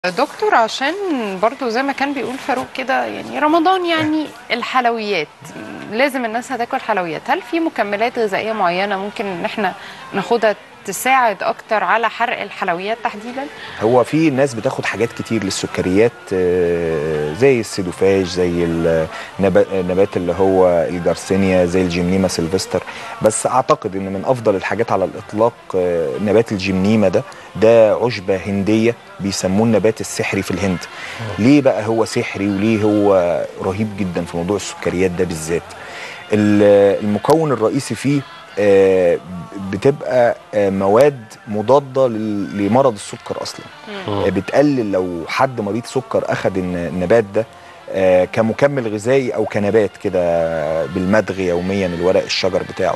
دكتور عشان برضو زي ما كان بيقول فاروق كده يعني رمضان يعني الحلويات لازم الناس هتاكل حلويات هل في مكملات غذائية معينة ممكن ان احنا ناخدها تساعد اكتر على حرق الحلويات تحديدا هو في ناس بتاخد حاجات كتير للسكريات آه، زي السيدوفاج زي النبات النبات اللي هو الجارسينيا زي الجيمنيما سيلفستر بس اعتقد ان من افضل الحاجات على الاطلاق آه، نبات الجيمنيما ده ده عشبه هنديه بيسموه النبات السحري في الهند ليه بقى هو سحري وليه هو رهيب جدا في موضوع السكريات ده بالذات ال- المكون الرئيسي فيه آه، بتبقى آه، مواد مضاده لل- لمرض السكر اصلا آه، بتقلل لو حد مريض سكر اخذ الن- النبات ده آه، كمكمل غذائي او كنبات كده بالمدغ يوميا الورق الشجر بتاعه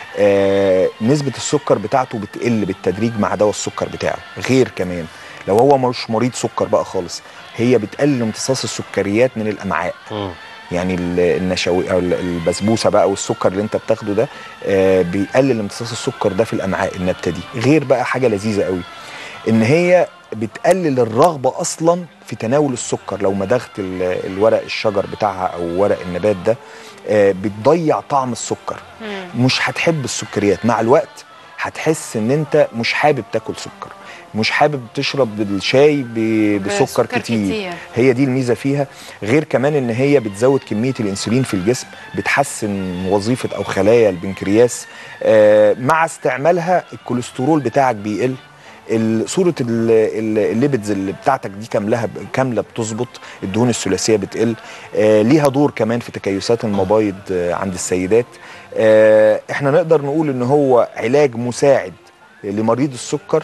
آه، نسبه السكر بتاعته بتقل بالتدريج مع دواء السكر بتاعه غير كمان لو هو مش مريض سكر بقى خالص هي بتقلل امتصاص السكريات من الامعاء يعني ال- النشوي او ال- البسبوسه بقى والسكر اللي انت بتاخده ده آه، بيقلل امتصاص السكر ده في الامعاء النبته دي غير بقى حاجه لذيذه قوي ان هي بتقلل الرغبه اصلا في تناول السكر لو مدغت ال- الورق الشجر بتاعها او ورق النبات ده آه، بتضيع طعم السكر مش هتحب السكريات مع الوقت هتحس ان انت مش حابب تاكل سكر مش حابب تشرب الشاي ب- بسكر بسكر كتير. كتير. هي دي الميزه فيها غير كمان ان هي بتزود كميه الانسولين في الجسم بتحسن وظيفه او خلايا البنكرياس آه، مع استعمالها الكوليسترول بتاعك بيقل ال- صوره ال- ال- الليبيدز اللي بتاعتك دي كاملها كامله بتظبط الدهون الثلاثيه بتقل آه، ليها دور كمان في تكيسات المبايض آه، عند السيدات آه، احنا نقدر نقول ان هو علاج مساعد لمريض السكر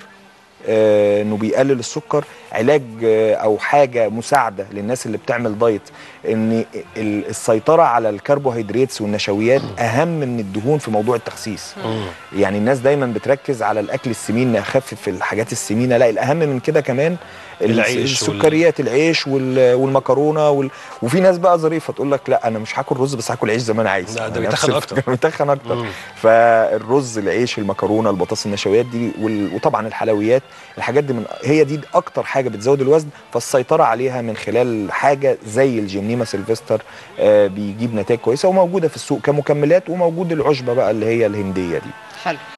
آه، انه بيقلل السكر علاج آه، او حاجه مساعده للناس اللي بتعمل دايت ان ال- السيطره على الكربوهيدرات والنشويات اهم من الدهون في موضوع التخسيس يعني الناس دايما بتركز على الاكل السمين نخفف الحاجات السمينه لا الاهم من كده كمان ال- العيش وال- السكريات العيش وال- والمكرونه وال... وفي ناس بقى ظريفه تقول لك لا انا مش هاكل رز بس هاكل عيش زي ما انا عايز لا، ده أنا بيتخن نفس- أكتر. بيتخن اكتر مم. فالرز العيش المكرونه البطاطس النشويات دي وال... وطبعا الحلويات الحاجات دي من هي دي اكتر حاجه بتزود الوزن فالسيطره عليها من خلال حاجه زي الجيمنيما سيلفستر آه بيجيب نتائج كويسه وموجوده في السوق كمكملات وموجود العشبه بقى اللي هي الهنديه دي حلو